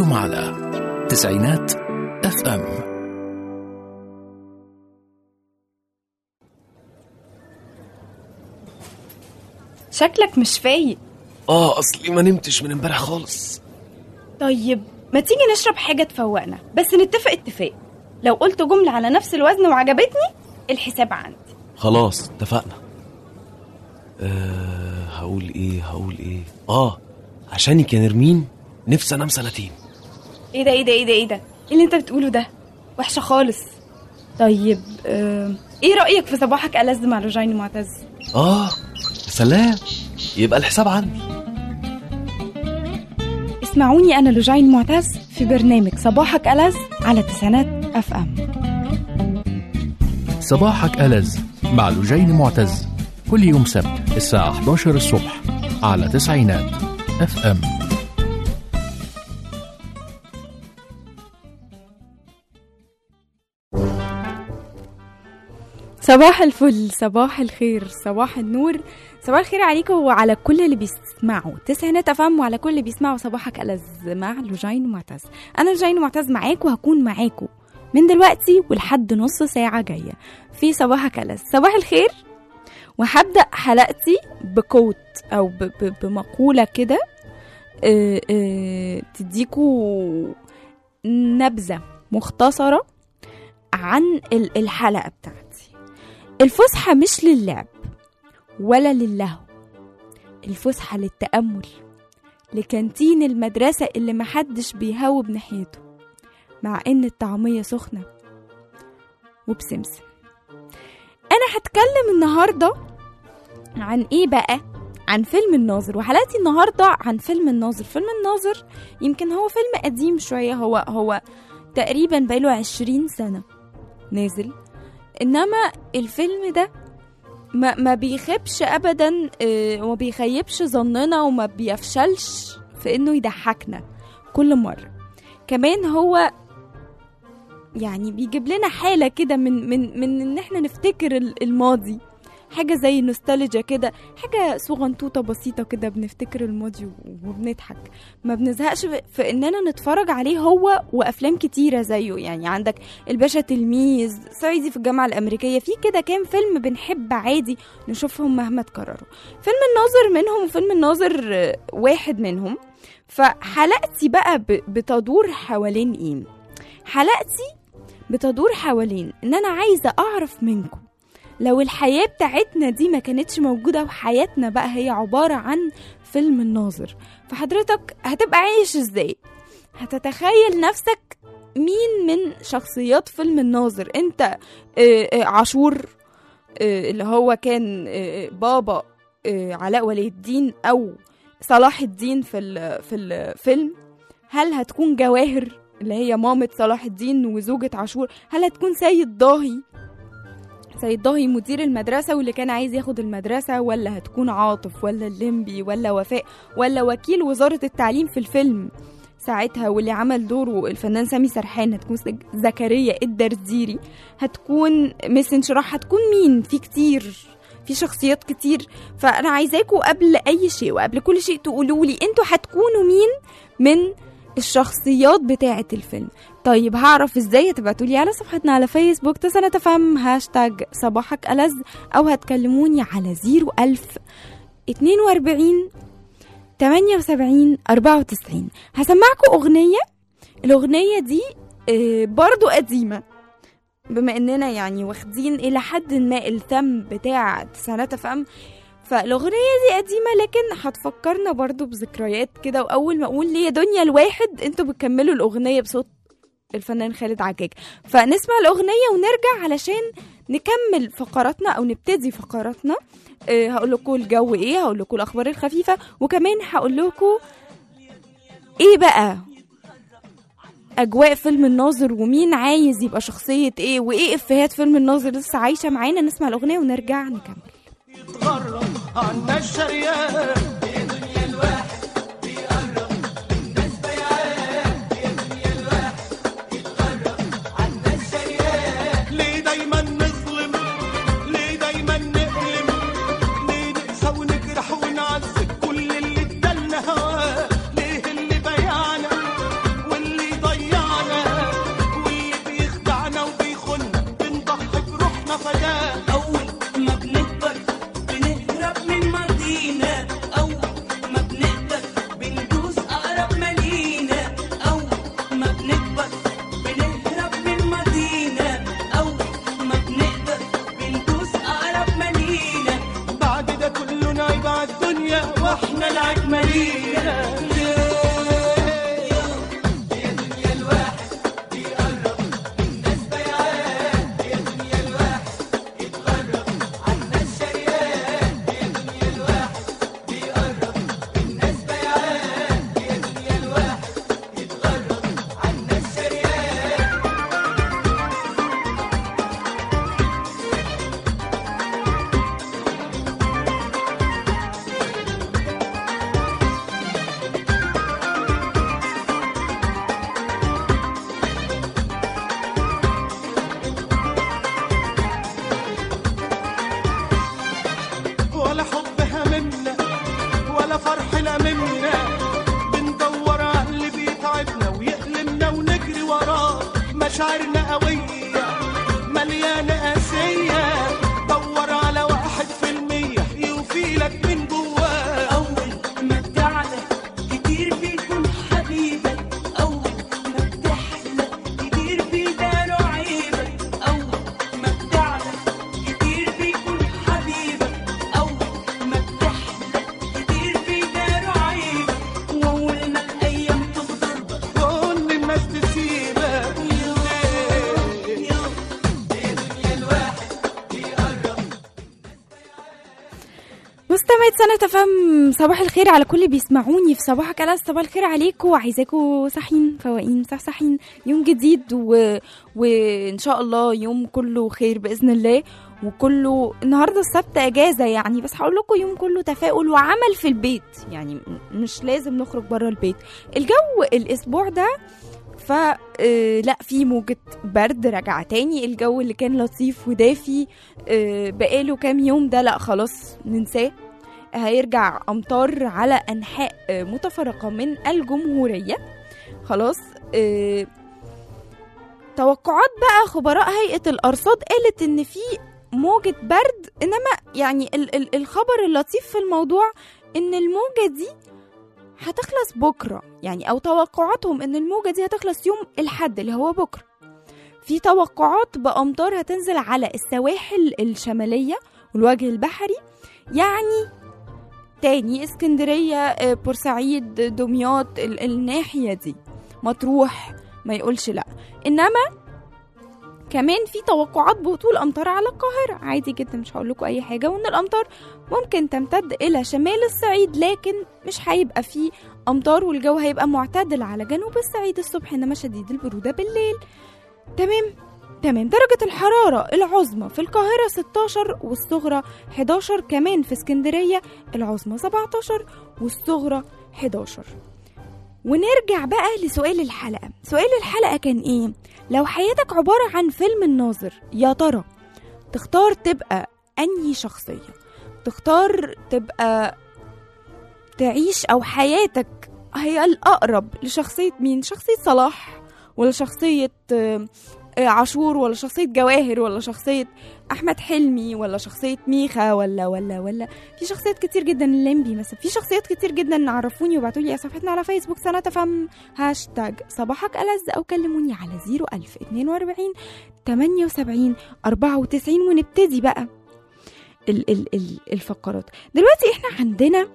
أنتم على تسعينات اف ام شكلك مش فايق اه اصلي ما نمتش من امبارح خالص طيب ما تيجي نشرب حاجة تفوقنا بس نتفق اتفاق لو قلت جملة على نفس الوزن وعجبتني الحساب عندي خلاص اتفقنا أه هقول ايه هقول ايه اه عشانك يا نرمين نفسي انام سنتين ايه ده ايه ده ايه ده ايه ده ايه اللي انت بتقوله ده وحشة خالص طيب آه، ايه رأيك في صباحك ألذ مع روجين معتز اه يا سلام يبقى الحساب عندي اسمعوني أنا لوجين معتز في برنامج صباحك ألذ على تسعينات اف ام صباحك ألذ مع لجين معتز كل يوم سبت الساعة 11 الصبح على تسعينات اف ام صباح الفل صباح الخير صباح النور صباح الخير عليكم وعلى كل اللي بيسمعوا تسعينات افهم وعلى كل اللي بيسمعوا صباحك ألذ مع لوجين معتز انا لوجين معتز معاكم وهكون معاكم من دلوقتي ولحد نص ساعة جاية في صباحك ألذ صباح الخير وهبدأ حلقتي بكوت أو ب- ب- بمقولة كده آه، آه، تديكوا نبذة مختصرة عن ال- الحلقة بتاعتي الفسحة مش للعب ولا للهو الفسحة للتأمل لكانتين المدرسة اللي محدش بيهوب ناحيته مع إن الطعمية سخنة وبسمسم أنا هتكلم النهاردة عن إيه بقى؟ عن فيلم الناظر وحلقتي النهاردة عن فيلم الناظر فيلم الناظر يمكن هو فيلم قديم شوية هو هو تقريبا بقاله عشرين سنة نازل انما الفيلم ده ما, ما بيخيبش ابدا آه، وما بيخيبش ظننا وما بيفشلش في انه يضحكنا كل مرة كمان هو يعني بيجيب لنا حالة كده من من من ان احنا نفتكر ال- الماضي حاجة زي نوستالجيا كده حاجة صغنطوطة بسيطة كده بنفتكر الماضي و- وبنضحك ما بنزهقش في- في اننا نتفرج عليه هو وافلام كتيرة زيه يعني عندك الباشا تلميذ صعيدي في الجامعة الأمريكية في كده كام فيلم بنحب عادي نشوفهم مهما تكرروا فيلم الناظر منهم وفيلم الناظر آه، واحد منهم فحلقتي بقى ب- بتدور حوالين ايه حلقتي بتدور حوالين ان انا عايزة اعرف منكم لو الحياة بتاعتنا دي ما كانتش موجودة وحياتنا بقى هي عبارة عن فيلم الناظر فحضرتك هتبقى عايش ازاي هتتخيل نفسك مين من شخصيات فيلم الناظر انت آه، آه، عاشور آه، اللي هو كان آه، بابا آه، علاء ولي الدين او صلاح الدين في ال- في الفيلم هل هتكون جواهر اللي هي مامة صلاح الدين وزوجة عاشور هل هتكون سيد ضاهي سيد ضاهي مدير المدرسة واللي كان عايز ياخد المدرسة ولا هتكون عاطف ولا الليمبي ولا وفاء ولا وكيل وزارة التعليم في الفيلم ساعتها واللي عمل دوره الفنان سامي سرحان هتكون زك- زكريا الدرديري هتكون مس انشراح هتكون مين في كتير في شخصيات كتير فانا عايزاكم قبل اي شيء وقبل كل شيء تقولوا لي انتوا هتكونوا مين من الشخصيات بتاعة الفيلم طيب هعرف ازاي هتبعتوا لي على صفحتنا على فيسبوك تسنة تفهم هاشتاج صباحك ألذ او هتكلموني على زيرو ألف اتنين واربعين تمانية وسبعين أربعة وتسعين هسمعكم أغنية الأغنية دي آه، برضو قديمة بما اننا يعني واخدين الى حد ما الثم بتاع تسعينات افهم فالاغنيه دي قديمه لكن هتفكرنا برضو بذكريات كده واول ما اقول ليه دنيا الواحد انتوا بتكملوا الاغنيه بصوت الفنان خالد عجاج فنسمع الاغنيه ونرجع علشان نكمل فقراتنا او نبتدي فقراتنا أه هقول لكم الجو ايه هقول لكم الاخبار الخفيفه وكمان هقول لكم ايه بقى اجواء فيلم الناظر ومين عايز يبقى شخصيه ايه وايه افيهات فيلم الناظر لسه عايشه معانا نسمع الاغنيه ونرجع نكمل يتغرب عنا الشريان ليه دايما نظلم ليه دايما نألم ليه نقسى ونجرح ونعذب كل اللي ادالنا هواه ليه اللي بيعنا مشاعرنا قوية مليانة قاسية دور على واحد في المية يوفيلك من جواه أول ما بتعلى كتير بيكون حبيبك أول ما بتحلى كتير بيداروا عيبك أول ما بتعلى كتير بيكون حبيبك أول ما بتحلى كتير بيداروا عيبك وأول ما الأيام تغدر كل الناس تسيبك ليه؟ مستمعة سنة فم صباح الخير على كل اللي بيسمعوني في صباحك ألاس صباح الخير عليكم وعايزاكم صاحيين فواقين صحصحين يوم جديد و... وإن شاء الله يوم كله خير بإذن الله وكله النهارده السبت اجازه يعني بس هقول لكم يوم كله تفاؤل وعمل في البيت يعني م- مش لازم نخرج بره البيت الجو الاسبوع ده ف آه، لا في موجة برد رجع تاني الجو اللي كان لطيف ودافي آه، بقاله كام يوم ده لا خلاص ننساه هيرجع أمطار على أنحاء آه، متفرقة من الجمهورية خلاص آه، توقعات بقى خبراء هيئة الأرصاد قالت إن في موجة برد إنما يعني ال- ال- الخبر اللطيف في الموضوع إن الموجة دي هتخلص بكرة يعني أو توقعاتهم إن الموجة دي هتخلص يوم الحد اللي هو بكرة في توقعات بأمطار هتنزل على السواحل الشمالية والوجه البحري يعني تاني اسكندرية آه، بورسعيد دمياط ال- الناحية دي مطروح ما يقولش لا إنما كمان في توقعات بهطول امطار على القاهره عادي جدا مش هقول لكم اي حاجه وان الامطار ممكن تمتد الى شمال الصعيد لكن مش هيبقى فيه امطار والجو هيبقى معتدل على جنوب الصعيد الصبح انما شديد البروده بالليل تمام تمام درجة الحرارة العظمى في القاهرة 16 والصغرى 11 كمان في اسكندرية العظمى 17 والصغرى 11 ونرجع بقى لسؤال الحلقة سؤال الحلقة كان ايه لو حياتك عبارة عن فيلم الناظر يا ترى تختار تبقى أنهي شخصية تختار تبقى تعيش أو حياتك هي الأقرب لشخصية مين شخصية صلاح ولا شخصية آه، آه، عاشور ولا شخصية جواهر ولا شخصية أحمد حلمي ولا شخصية ميخا ولا ولا ولا في شخصيات كتير جدا الليمبي مثلا في شخصيات كتير جدا عرفوني وبعتوا لي صفحتنا على فيسبوك سنة فم هاشتاج صباحك ألذ أو كلموني على 01000 42 78 94 ونبتدي بقى ال ال ال الفقرات دلوقتي احنا عندنا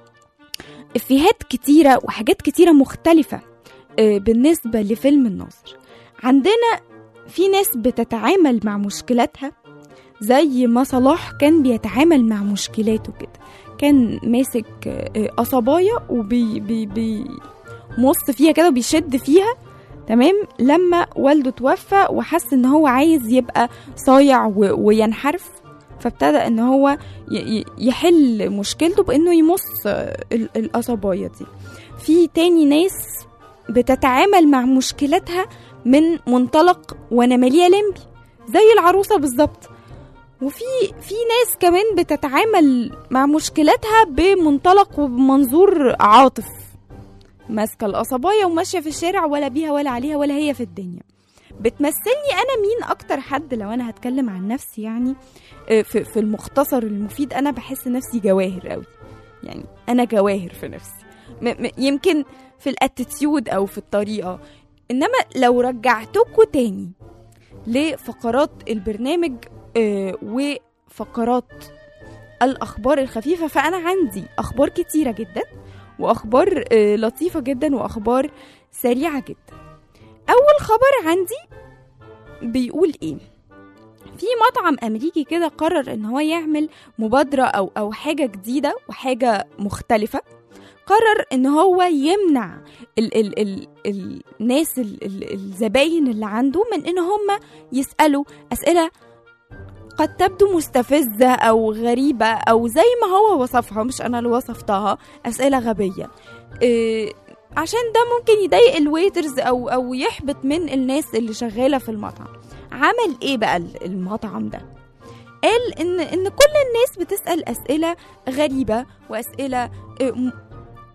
افيهات كتيرة وحاجات كتيرة مختلفة آه، بالنسبة لفيلم الناظر عندنا في ناس بتتعامل مع مشكلاتها زي ما صلاح كان بيتعامل مع مشكلاته كده كان ماسك آه، قصبايه وبي بي بي مص فيها كده وبيشد فيها تمام لما والده توفى وحس ان هو عايز يبقى صايع و- وينحرف فابتدى ان هو ي- ي- يحل مشكلته بانه يمص آه، ال- القصبايه دي في تاني ناس بتتعامل مع مشكلاتها من منطلق وانا ماليه لمبي زي العروسه بالظبط وفي في ناس كمان بتتعامل مع مشكلاتها بمنطلق وبمنظور عاطف ماسكه القصبايه وماشيه في الشارع ولا بيها ولا عليها ولا هي في الدنيا بتمثلني انا مين اكتر حد لو انا هتكلم عن نفسي يعني آه، في, في المختصر المفيد انا بحس نفسي جواهر قوي يعني انا جواهر في نفسي م م يمكن في الاتيتيود او في الطريقه انما لو رجعتكوا تاني لفقرات البرنامج آه، وفقرات الاخبار الخفيفه فانا عندي اخبار كتيره جدا واخبار آه، لطيفه جدا واخبار سريعه جدا اول خبر عندي بيقول ايه في مطعم امريكي كده قرر ان هو يعمل مبادره او او حاجه جديده وحاجه مختلفه قرر ان هو يمنع ال ال ال الناس ال ال الزباين اللي عنده من ان هم يسالوا اسئله قد تبدو مستفزة أو غريبة أو زي ما هو وصفها مش أنا اللي وصفتها أسئلة غبية إيه عشان ده ممكن يضايق الويترز أو أو يحبط من الناس اللي شغالة في المطعم عمل إيه بقى ال- المطعم ده قال إن إن كل الناس بتسأل أسئلة غريبة وأسئلة إيه، م-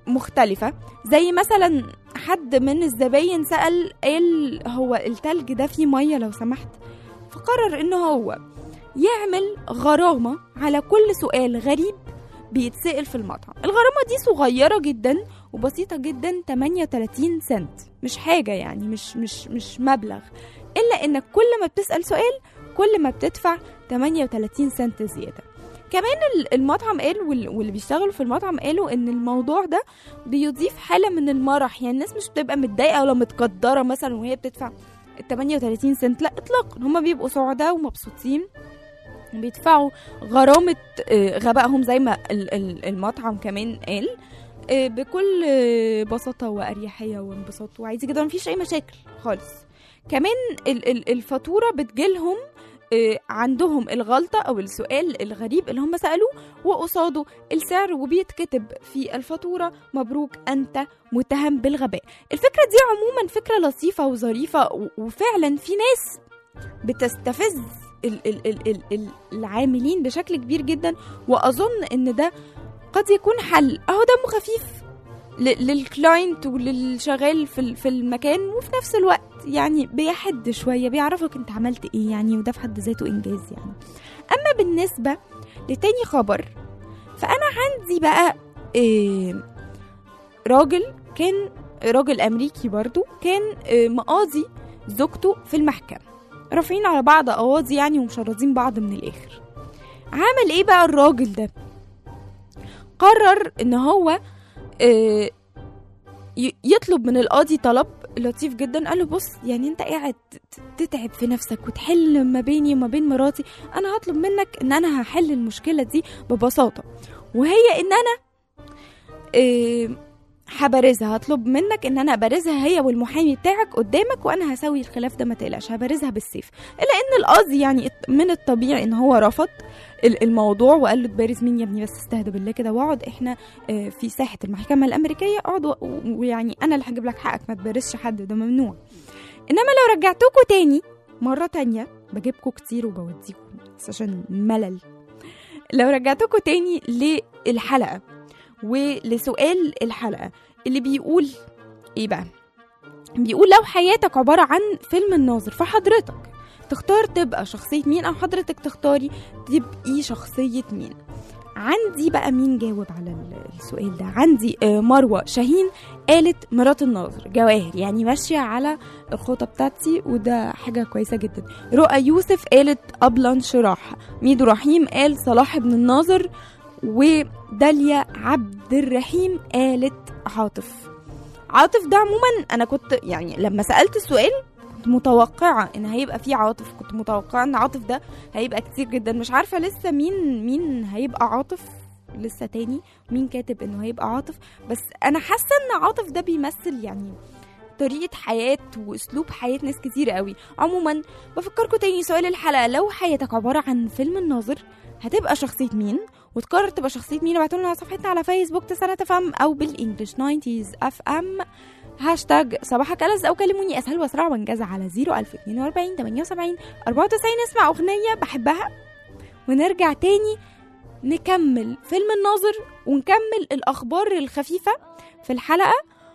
مختلفة زي مثلا حد من الزباين سأل قال هو التلج ده فيه مية لو سمحت فقرر ان هو يعمل غرامة على كل سؤال غريب بيتسأل في المطعم الغرامة دي صغيرة جدا وبسيطة جدا 38 سنت مش حاجة يعني مش مش مش مبلغ إلا إنك كل ما بتسأل سؤال كل ما بتدفع 38 سنت زيادة كمان ال- المطعم قال وال- واللي بيشتغلوا في المطعم قالوا ان الموضوع ده بيضيف حالة من المرح يعني الناس مش بتبقى متضايقة ولا متقدرة مثلا وهي بتدفع ال 38 سنت لا اطلاقا هما بيبقوا سعداء ومبسوطين بيدفعوا غرامة آه، غبائهم زي ما ال- ال- المطعم كمان قال آه، بكل آه، بساطة وأريحية وانبساط وعادي جدا مفيش أي مشاكل خالص كمان ال- ال- الفاتورة بتجيلهم آه، عندهم الغلطة أو السؤال الغريب اللي هم سألوه وقصاده السعر وبيتكتب في الفاتورة مبروك أنت متهم بالغباء الفكرة دي عموما فكرة لطيفة وظريفة و- وفعلا في ناس بتستفز ال- ال- ال- ال- ال- العاملين بشكل كبير جدا وأظن إن ده قد يكون حل أهو دمه خفيف ل- للكلاينت وللشغال في ال- في المكان وفي نفس الوقت يعني بيحد شويه بيعرفك انت عملت ايه يعني وده في حد ذاته انجاز يعني اما بالنسبه لتاني خبر فانا عندي بقى إيه راجل كان راجل امريكي برضو كان إيه مقاضي زوجته في المحكمه رافعين على بعض قواضي يعني ومشردين بعض من الاخر عمل ايه بقى الراجل ده قرر ان هو آه، ي- يطلب من القاضي طلب لطيف جدا قال له بص يعني انت قاعد ت- تتعب في نفسك وتحل ما بيني وما بين مراتي انا هطلب منك ان انا هحل المشكله دي ببساطه وهي ان انا آه، هبارزها هطلب منك ان انا ابارزها هي والمحامي بتاعك قدامك وانا هسوي الخلاف ده ما تقلقش هبارزها بالسيف الا ان القاضي يعني من الطبيعي ان هو رفض ال- الموضوع وقال له تبارز مين يا ابني بس استهدى بالله كده واقعد احنا آه، في ساحه المحكمه الامريكيه اقعد و- ويعني انا اللي هجيب لك حقك ما تبارزش حد ده ممنوع انما لو رجعتكوا تاني مره تانية بجيبكوا كتير وبوديكوا بس عشان ملل لو رجعتكوا تاني للحلقه ولسؤال الحلقه اللي بيقول ايه بقى بيقول لو حياتك عباره عن فيلم الناظر فحضرتك تختار تبقى شخصية مين أو حضرتك تختاري تبقي شخصية مين عندي بقى مين جاوب على ال- السؤال ده عندي آه، مروة شاهين قالت مرات الناظر جواهر يعني ماشية على الخطة بتاعتي وده حاجة كويسة جدا رؤى يوسف قالت أبلان شراح ميدو رحيم قال صلاح بن الناظر وداليا عبد الرحيم قالت عاطف عاطف ده عموما انا كنت يعني لما سألت السؤال كنت متوقعة ان هيبقى فيه عاطف كنت متوقعة ان عاطف ده هيبقى كتير جدا مش عارفة لسه مين مين هيبقى عاطف لسه تاني مين كاتب انه هيبقى عاطف بس انا حاسة ان عاطف ده بيمثل يعني طريقة حياة واسلوب حياة ناس كتير قوي عموما بفكركم تاني سؤال الحلقة لو حياتك عبارة عن فيلم الناظر هتبقى شخصية مين وتقرر تبقى شخصية مين ابعتوا لنا على صفحتنا على فيسبوك تسعة اف ام او بالانجلش 90 اف ام هاشتاج صباحك ألز أو كلموني أسهل وأسرع وأنجز على 01042 78 94 نسمع أغنية بحبها ونرجع تاني نكمل فيلم الناظر ونكمل الأخبار الخفيفة في الحلقة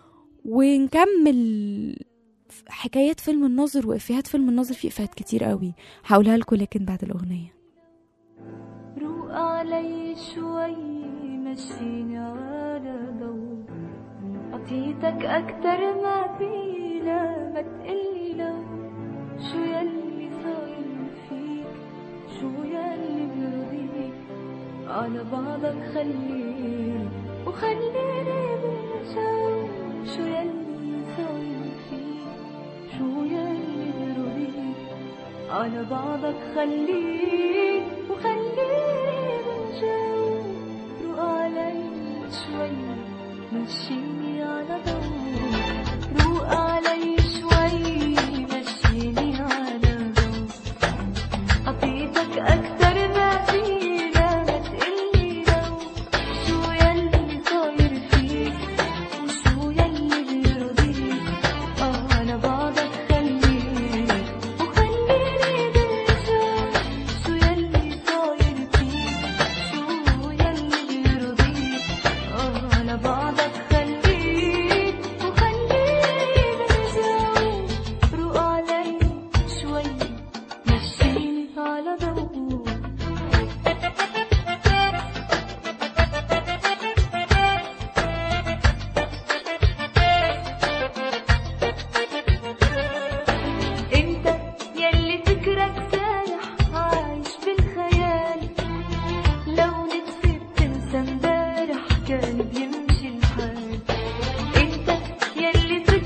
ونكمل حكايات فيلم الناظر وإفيهات فيلم الناظر في إفيهات كتير قوي هقولها لكم لكن بعد الأغنية روق علي شوي مشيني على ضو عطيتك أكتر ما فينا ما تقلي لا شو يلي صاير فيك شو يلي بيرضيك على بعضك خليك وخليني بالجو شو يلي صاير فيك شو يلي بيرضيك على بعضك خليك وخليني بالجو روق علي شوي مشيني على ضوء روق علي شوي مشيني على ضوء أعطيتك أكتر ما فينا ما تقلي لو شو يلي صاير فيك وشو يلي بيرضيك آه على بعضك خليك وخليني بالجو شو يلي صاير فيك شو يلي بيرضيك آه على بعضك خليك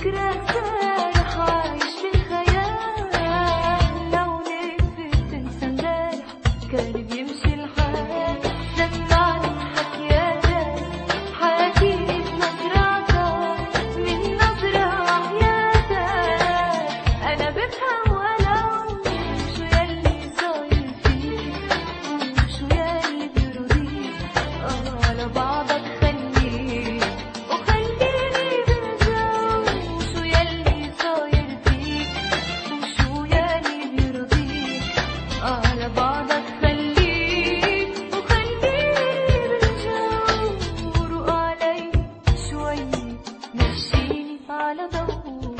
بكرة سارح عايش بالخيال لو نفسك تنسى امبارح كان بيمشي الحال سمعني حكياتك حكيلي بنظراتك من نظرة حياتك أنا بفهم ولو شو يلي صاير فيك وشو يلي بيرضيك آه على بعضك خليك وخليني بالجو شو يلي صاير فيك وشو يلي بيرضيك على بعضك خليك وخليني بالجو روق علي شوي مشيني على ضوء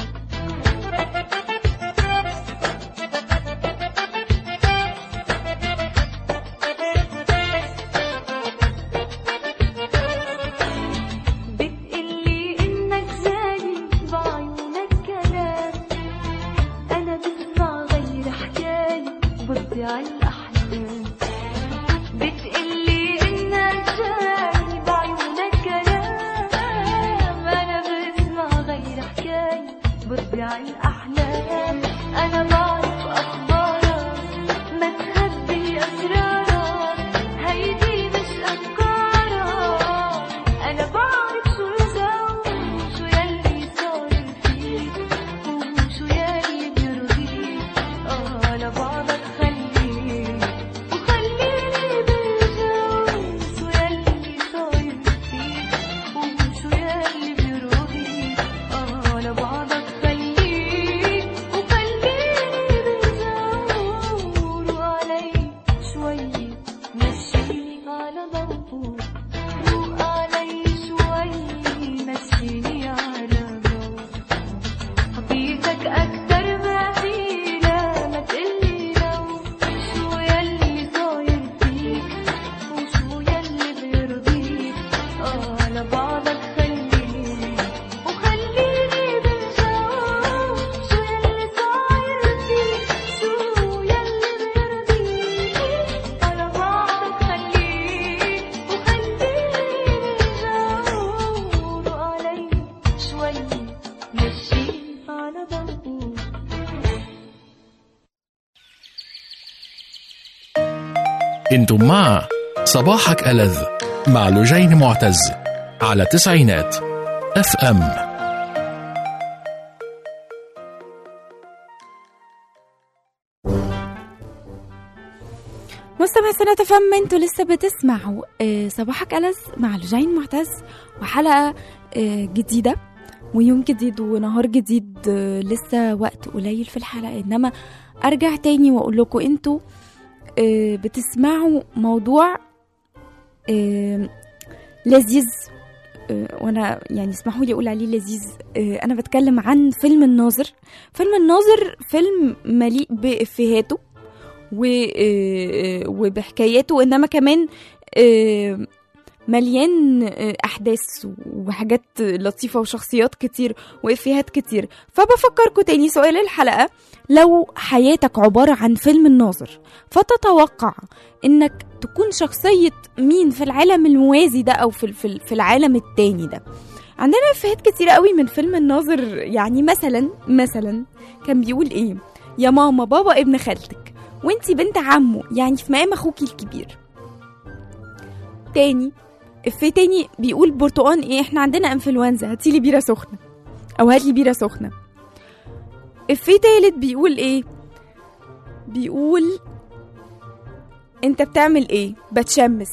بتقلي انك زاني بعيونك كلام انا بسمع غير حكاية بتضيع الاحلام بتقلي انك جاي بعيونك كلام انا بسمع غير حكاية بتضيع الاحلام انا بعرف اخبارك ما تخبي اسرارك هيدي مش افكارك انا بعرف شو الجو شو يلي صاير فيك وشو يلي بيرضيك اه على بعضك خليك وخليني بالجو شو يلي صاير فيك وشو يلي بيرضيك اه على بعضك خليك وخليني بالجو روق علي شوي مشيني على ضوء روق علي شوي مشيني على ضوء حبيتك أكتر ما فينا ما تقلي لو شو يلي صاير فيك وشو يلي بيرضيك آه على بعضك خليك وخليني بالجو شو يلي صاير فيك شو يلي بيرضيك على بعضك خليك وخليني بالجو روق علي شوي مشيني على ضوء انتم مع صباحك ألذ مع لجين معتز على تسعينات اف ام مستمع سنة فم انتوا لسه بتسمعوا آه، صباحك ألذ مع لجين معتز وحلقة آه، جديدة ويوم جديد ونهار جديد آه، لسه وقت قليل في الحلقة انما ارجع تاني واقول لكم انتوا آه، بتسمعوا موضوع آه، لذيذ آه، وانا يعني اسمحوا لي اقول عليه لذيذ آه، انا بتكلم عن فيلم الناظر فيلم الناظر فيلم مليء بافيهاته و آه، وبحكاياته انما كمان آه، مليان آه، احداث وحاجات لطيفه وشخصيات كتير وافيهات كتير فبفكركم تاني سؤال الحلقه لو حياتك عباره عن فيلم الناظر فتتوقع انك تكون شخصيه مين في العالم الموازي ده او في في في العالم التاني ده عندنا افيهات كتير قوي من فيلم الناظر يعني مثلا مثلا كان بيقول ايه يا ماما بابا ابن خالتك وانتي بنت عمه يعني في مقام اخوكي الكبير تاني افيه تاني بيقول برتقان ايه احنا عندنا انفلونزا هاتيلي بيره سخنه او هاتلي بيره سخنه افيه تالت بيقول ايه بيقول انت بتعمل ايه بتشمس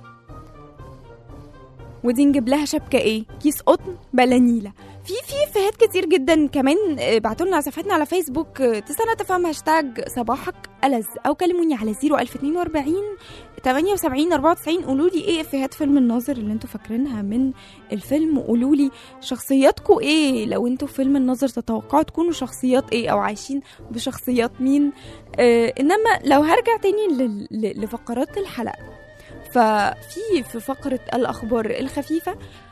ودي نجيب لها شبكه ايه كيس قطن بلانيلا في في افيهات كتير جدا كمان بعتوا لنا على صفحتنا على فيسبوك آه، تستنى تفهم هاشتاج صباحك ألذ او كلموني على 01042 78 94 قولوا لي ايه افيهات فيلم الناظر اللي انتوا فاكرينها من الفيلم وقولوا لي شخصياتكم ايه لو انتوا في فيلم الناظر تتوقعوا تكونوا شخصيات ايه او عايشين بشخصيات مين آه انما لو هرجع تاني لل- ل- لفقرات الحلقه ففي في فقره الاخبار الخفيفه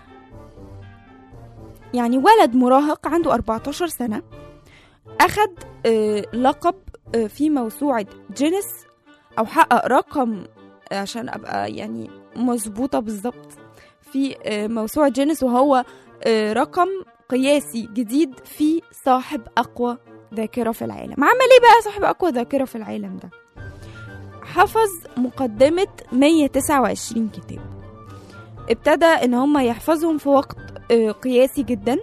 يعني ولد مراهق عنده 14 سنة أخد آه، لقب آه، في موسوعة جينيس أو حقق رقم عشان أبقى يعني مظبوطة بالظبط في آه، موسوعة جينيس وهو آه، رقم قياسي جديد في صاحب أقوى ذاكرة في العالم عمل ايه بقى صاحب أقوى ذاكرة في العالم ده حفظ مقدمة 129 كتاب ابتدى ان هم يحفظهم في وقت آه، قياسي جدا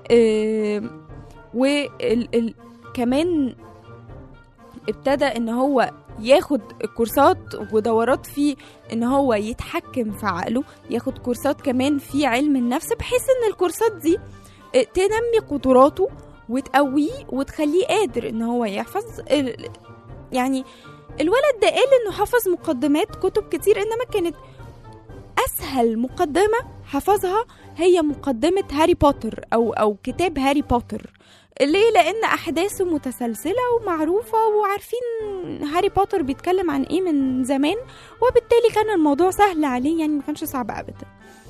وكمان ابتدى ان هو ياخد كورسات ودورات في ان هو يتحكم في عقله ياخد كورسات كمان في علم النفس بحيث ان الكورسات دي آه، تنمي قدراته وتقويه وتخليه قادر ان هو يحفظ ال- يعني الولد ده قال انه حفظ مقدمات كتب كتير انما كانت اسهل مقدمه حفظها هي مقدمه هاري بوتر او او كتاب هاري بوتر ليه لان احداثه متسلسله ومعروفه وعارفين هاري بوتر بيتكلم عن ايه من زمان وبالتالي كان الموضوع سهل عليه يعني ما كانش صعب ابدا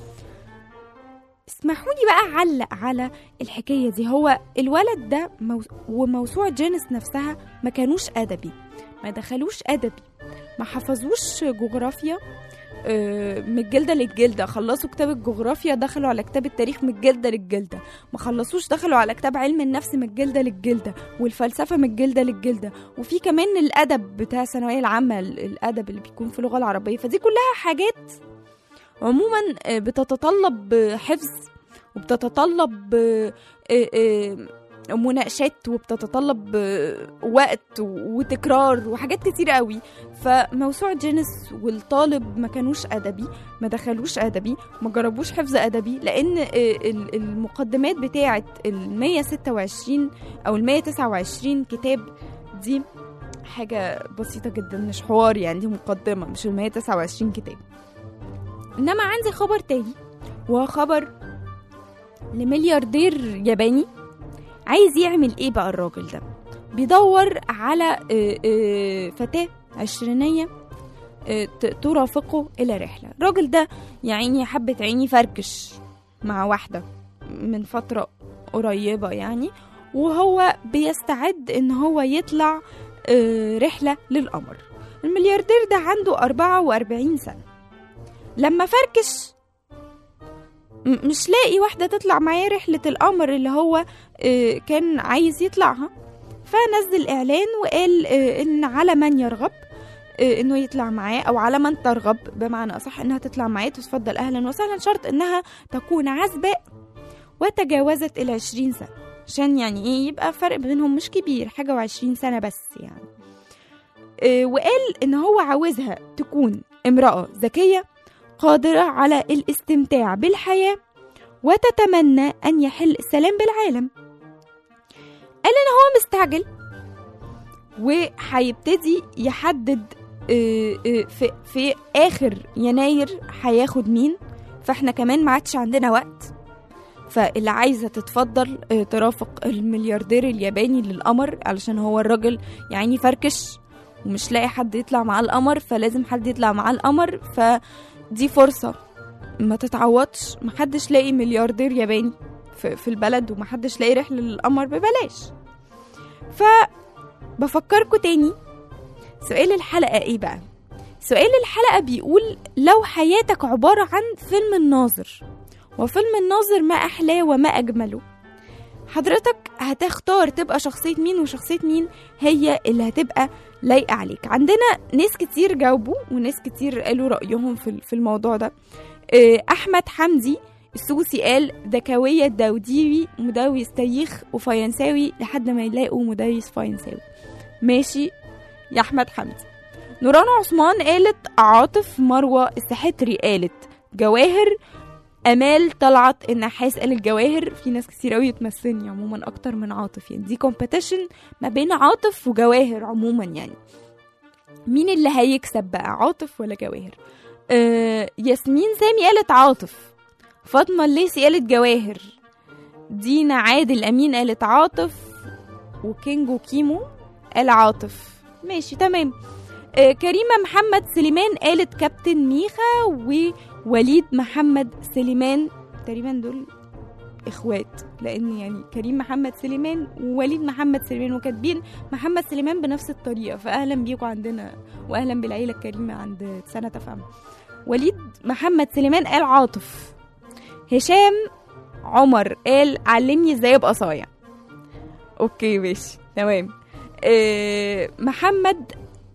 اسمحوا لي بقى اعلق على الحكايه دي هو الولد ده مو... وموسوعه جينيس نفسها ما كانوش ادبي ما دخلوش ادبي ما حفظوش جغرافيا آه، من الجلده للجلده خلصوا كتاب الجغرافيا دخلوا على كتاب التاريخ من الجلده للجلده ما خلصوش دخلوا على كتاب علم النفس من الجلده للجلده والفلسفه من الجلده للجلده وفي كمان الادب بتاع الثانويه العامه ال- الادب اللي بيكون في اللغه العربيه فدي كلها حاجات عموما آه، بتتطلب آه، حفظ وبتتطلب آه، آه، آه، مناقشات وبتتطلب آه، وقت وتكرار وحاجات كتير قوي فموسوعة جينيس والطالب ما كانوش أدبي ما دخلوش أدبي ما جربوش حفظ أدبي لأن آه، ال- المقدمات بتاعة ال 126 أو ال 129 كتاب دي حاجة بسيطة جدا مش حوار يعني دي مقدمة مش ال 129 كتاب إنما عندي خبر تاني وهو خبر لملياردير ياباني عايز يعمل ايه بقى الراجل ده بيدور على آه، آه، فتاة عشرينية آه، ت- ترافقه إلى رحلة الراجل ده يا عيني حبة عيني فركش مع واحدة من فترة قريبة يعني وهو بيستعد إن هو يطلع آه، رحلة للقمر الملياردير ده عنده 44 سنة لما فركش م- مش لاقي واحدة تطلع معاه رحلة القمر اللي هو آه، كان عايز يطلعها فنزل إعلان وقال آه، إن على من يرغب آه، إنه يطلع معاه أو على من ترغب بمعنى أصح إنها تطلع معاه تتفضل أهلا وسهلا شرط إنها تكون عزباء وتجاوزت العشرين سنة عشان يعني إيه يبقى فرق بينهم مش كبير حاجة وعشرين سنة بس يعني آه، وقال إن هو عاوزها تكون امرأة ذكية قادرة على الاستمتاع بالحياة وتتمنى أن يحل السلام بالعالم قال إن هو مستعجل وهيبتدي يحدد آه، آه، في, في آخر يناير هياخد مين فاحنا كمان ما عادش عندنا وقت فاللي عايزة تتفضل آه، ترافق الملياردير الياباني للقمر علشان هو الراجل يعني فركش ومش لاقي حد يطلع معاه القمر فلازم حد يطلع معاه القمر فدي فرصة ما تتعوضش محدش لاقي ملياردير ياباني في, في البلد ومحدش لاقي رحلة للقمر ببلاش فبفكركوا تاني سؤال الحلقة ايه بقى سؤال الحلقة بيقول لو حياتك عبارة عن فيلم الناظر وفيلم الناظر ما أحلاه وما أجمله حضرتك هتختار تبقى شخصية مين وشخصية مين هي اللي هتبقى لايقة عليك عندنا ناس كتير جاوبوا وناس كتير قالوا رأيهم في في الموضوع ده آه، أحمد حمدي السوسي قال ذكوية داوديوي مدرس تاريخ وفرنساوي لحد ما يلاقوا مدرس فرنساوي ماشي يا أحمد حمدي نوران عثمان قالت عاطف مروة السحتري قالت جواهر امال طلعت النحاس قال الجواهر في ناس كتير قوي تمثلني عموما اكتر من عاطف يعني دي كومبيتيشن ما بين عاطف وجواهر عموما يعني مين اللي هيكسب بقى عاطف ولا جواهر آه ياسمين سامي قالت عاطف فاطمه الليسي قالت جواهر دينا عادل امين قالت عاطف وكينجو كيمو قال عاطف ماشي تمام آه كريمه محمد سليمان قالت كابتن ميخا ووليد محمد سليمان تقريبا دول اخوات لان يعني كريم محمد سليمان ووليد محمد سليمان وكاتبين محمد سليمان بنفس الطريقه فاهلا بيكم عندنا واهلا بالعيله الكريمه عند سنه فهم وليد محمد سليمان قال عاطف هشام عمر قال علمني ازاي ابقى صايع اوكي ماشي تمام إيه محمد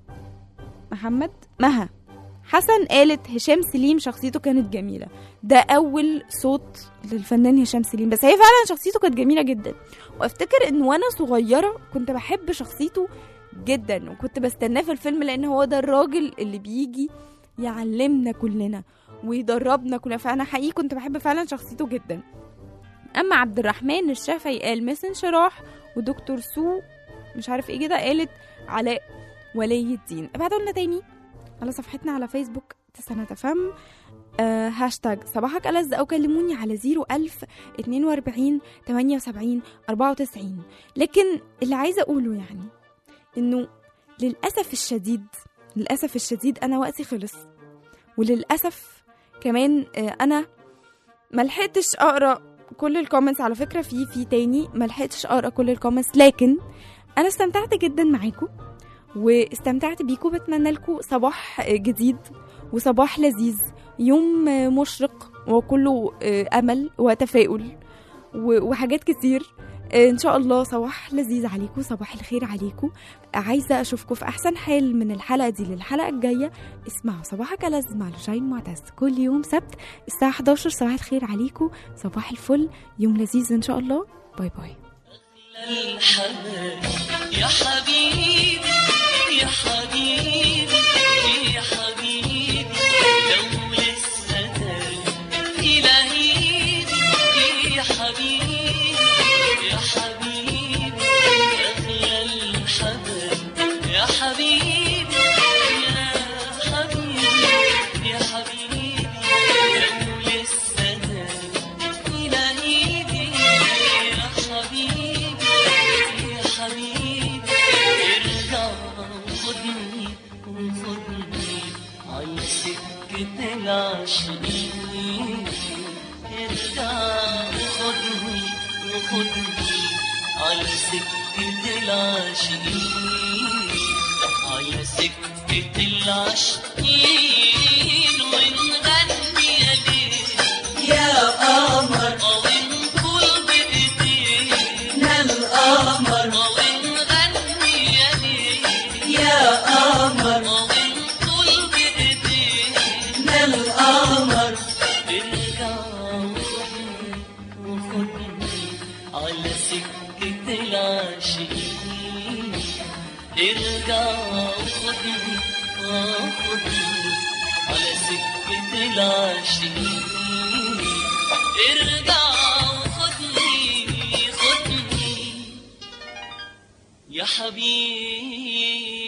محمد مها حسن قالت هشام سليم شخصيته كانت جميلة ده أول صوت للفنان هشام سليم بس هي فعلا شخصيته كانت جميلة جدا وافتكر ان وانا صغيرة كنت بحب شخصيته جدا وكنت بستناه في الفيلم لان هو ده الراجل اللي بيجي يعلمنا كلنا ويدربنا كلنا فانا حقيقي كنت بحب فعلا شخصيته جدا اما عبد الرحمن الشافعي قال مس انشراح ودكتور سو مش عارف ايه كده قالت علاء ولي الدين ابعتوا لنا تاني على صفحتنا على فيسبوك تسنة فم آه هاشتاج صباحك ألذ أو كلموني على 01000 42 78 94 لكن اللي عايزة أقوله يعني إنه للأسف الشديد للأسف الشديد أنا وقتي خلص وللأسف كمان آه أنا ملحقتش أقرأ كل الكومنتس على فكرة في في تاني ملحقتش أقرأ كل الكومنتس لكن أنا استمتعت جدا معاكم واستمتعت بيكم بتمنى لكم صباح جديد وصباح لذيذ يوم مشرق وكله امل وتفاؤل و- وحاجات كتير ان شاء الله صباح لذيذ عليكم صباح الخير عليكم عايزه اشوفكم في احسن حال من الحلقه دي للحلقه الجايه اسمعوا صباحك ألذ مع لوجين معتز كل يوم سبت الساعه 11 صباح الخير عليكم صباح الفل يوم لذيذ ان شاء الله باي باي الحنان يا حبيبي يا حبيبي يا حبيبي لو لسه تاني إلهيبي يا حبيبي يا حبيبي أغلى الحنان يا حبيبي يا حبيبي يا حبيبي لو لسه تاني إلهيبي يا حبيبي يا حبيبي ارجع خدني وخدني على سكة العاشقين ارجع خدني وخدني على سكة العاشقين على سكة العاشقين ونغني يا ليل يا قمر ونقول بإيدينا القمر ونغني يا ليل يا قمر ونقول بإيدينا القمر ارجع وخدني وخدني على سكة العاشقين ارجع وخدني وخدني على سكة العاشقين ارجع وخدني خدني يا حبيبي